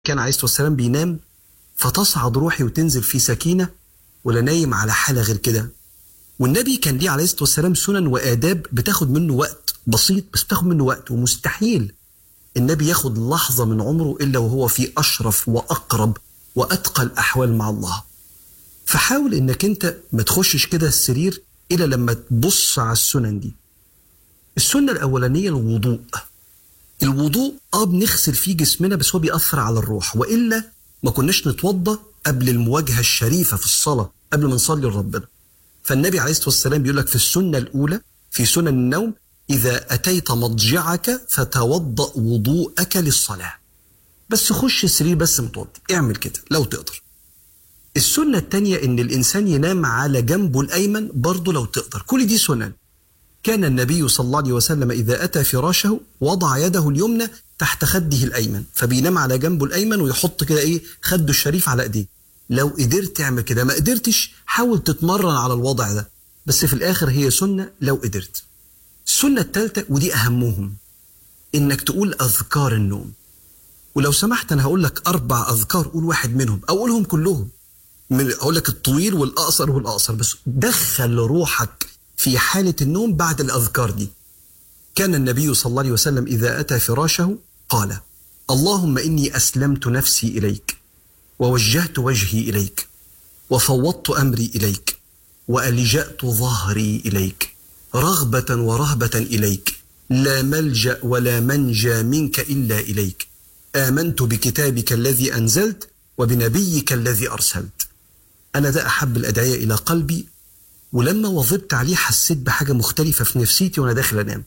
كان عليه الصلاه والسلام بينام فتصعد روحي وتنزل في سكينه ولا نايم على حاله غير كده والنبي كان ليه عليه الصلاه والسلام سنن واداب بتاخد منه وقت بسيط بس بتاخد منه وقت ومستحيل النبي ياخد لحظه من عمره الا وهو في اشرف واقرب واتقى الاحوال مع الله فحاول انك انت ما تخشش كده السرير الا لما تبص على السنن دي السنه الاولانيه الوضوء الوضوء اه بنغسل فيه جسمنا بس هو بيأثر على الروح والا ما كناش نتوضى قبل المواجهه الشريفه في الصلاه قبل ما نصلي لربنا فالنبي عليه الصلاه والسلام بيقول لك في السنه الاولى في سنن النوم اذا اتيت مضجعك فتوضا وضوءك للصلاه بس خش السرير بس متوضي اعمل كده لو تقدر السنه الثانيه ان الانسان ينام على جنبه الايمن برضه لو تقدر كل دي سنن كان النبي صلى الله عليه وسلم إذا أتى فراشه وضع يده اليمنى تحت خده الأيمن فبينام على جنبه الأيمن ويحط كده إيه خده الشريف على إيديه لو قدرت تعمل كده ما قدرتش حاول تتمرن على الوضع ده بس في الآخر هي سنة لو قدرت السنة الثالثة ودي أهمهم إنك تقول أذكار النوم ولو سمحت أنا هقول لك أربع أذكار قول واحد منهم أو قولهم كلهم من أقول لك الطويل والأقصر والأقصر بس دخل روحك في حالة النوم بعد الأذكار دي كان النبي صلى الله عليه وسلم إذا أتى فراشه قال اللهم إني أسلمت نفسي إليك ووجهت وجهي إليك وفوضت أمري إليك وألجأت ظهري إليك رغبة ورهبة إليك لا ملجأ ولا منجى منك إلا إليك آمنت بكتابك الذي أنزلت وبنبيك الذي أرسلت أنا ده أحب الأدعية إلى قلبي ولما وظبت عليه حسيت بحاجة مختلفة في نفسيتي وأنا داخل أنام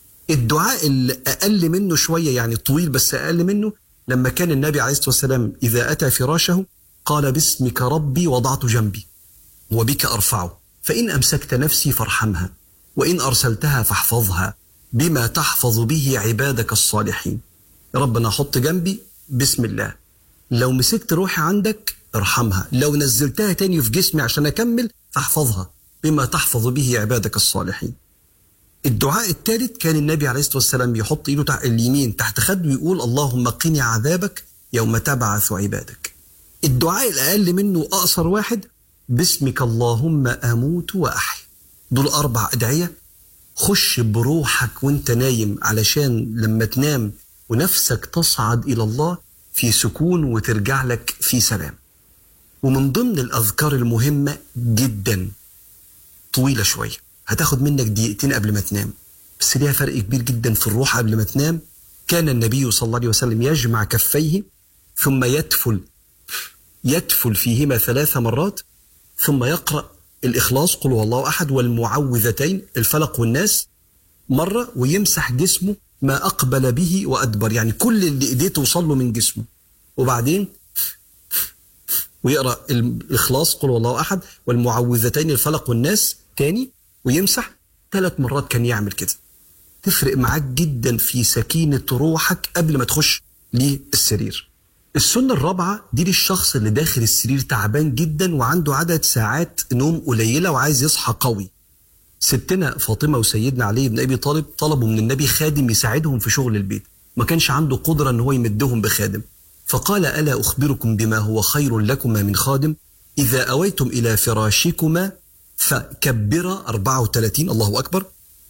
الدعاء اللي أقل منه شوية يعني طويل بس أقل منه لما كان النبي عليه الصلاة والسلام إذا أتى فراشه قال باسمك ربي وضعت جنبي وبك أرفعه فإن أمسكت نفسي فارحمها وإن أرسلتها فاحفظها بما تحفظ به عبادك الصالحين ربنا حط جنبي بسم الله لو مسكت روحي عندك ارحمها لو نزلتها تاني في جسمي عشان أكمل فاحفظها بما تحفظ به عبادك الصالحين الدعاء الثالث كان النبي عليه الصلاة والسلام يحط إيده تحت اليمين تحت خده ويقول اللهم قني عذابك يوم تبعث عبادك الدعاء الأقل منه أقصر واحد باسمك اللهم أموت وأحيا دول أربع أدعية خش بروحك وانت نايم علشان لما تنام ونفسك تصعد إلى الله في سكون وترجع لك في سلام ومن ضمن الأذكار المهمة جدا طويلة شوية هتاخد منك دقيقتين قبل ما تنام بس ليها فرق كبير جدا في الروح قبل ما تنام كان النبي صلى الله عليه وسلم يجمع كفيه ثم يتفل يتفل فيهما ثلاث مرات ثم يقرأ الإخلاص قل هو الله أحد والمعوذتين الفلق والناس مرة ويمسح جسمه ما أقبل به وأدبر يعني كل اللي إيديه توصل له من جسمه وبعدين ويقرأ الإخلاص قل هو الله أحد والمعوذتين الفلق والناس تاني ويمسح ثلاث مرات كان يعمل كده تفرق معاك جدا في سكينة روحك قبل ما تخش للسرير السنة الرابعة دي للشخص اللي داخل السرير تعبان جدا وعنده عدد ساعات نوم قليلة وعايز يصحى قوي ستنا فاطمة وسيدنا علي بن أبي طالب طلبوا من النبي خادم يساعدهم في شغل البيت ما كانش عنده قدرة ان هو يمدهم بخادم فقال ألا أخبركم بما هو خير لكما من خادم إذا أويتم إلى فراشكما فكبر 34 الله أكبر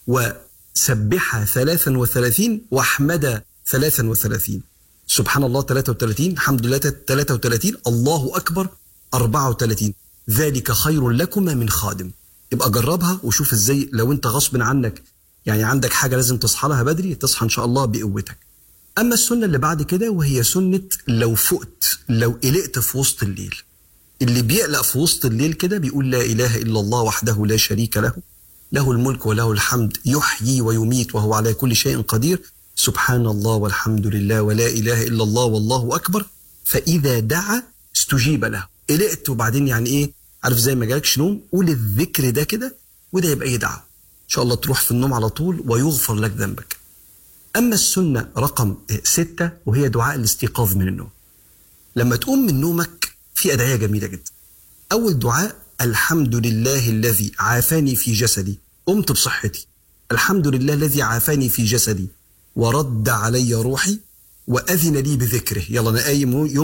وسبح 33 واحمد 33 سبحان الله 33 الحمد لله 33 الله أكبر 34 ذلك خير لكما من خادم يبقى جربها وشوف ازاي لو انت غصب عنك يعني عندك حاجة لازم تصحى لها بدري تصحى ان شاء الله بقوتك اما السنة اللي بعد كده وهي سنة لو فقت لو قلقت في وسط الليل اللي بيقلق في وسط الليل كده بيقول لا اله الا الله وحده لا شريك له له الملك وله الحمد يحيي ويميت وهو على كل شيء قدير سبحان الله والحمد لله ولا اله الا الله والله اكبر فاذا دعا استجيب له قلقت وبعدين يعني ايه عارف زي ما جالكش نوم قول الذكر ده كده وده يبقى ايه دعوه ان شاء الله تروح في النوم على طول ويغفر لك ذنبك اما السنه رقم ستة وهي دعاء الاستيقاظ من النوم لما تقوم من نومك في ادعيه جميله جدا اول دعاء الحمد لله الذي عافاني في جسدي قمت بصحتي الحمد لله الذي عافاني في جسدي ورد علي روحي وأذن لي بذكره يلا أنا قايم يوم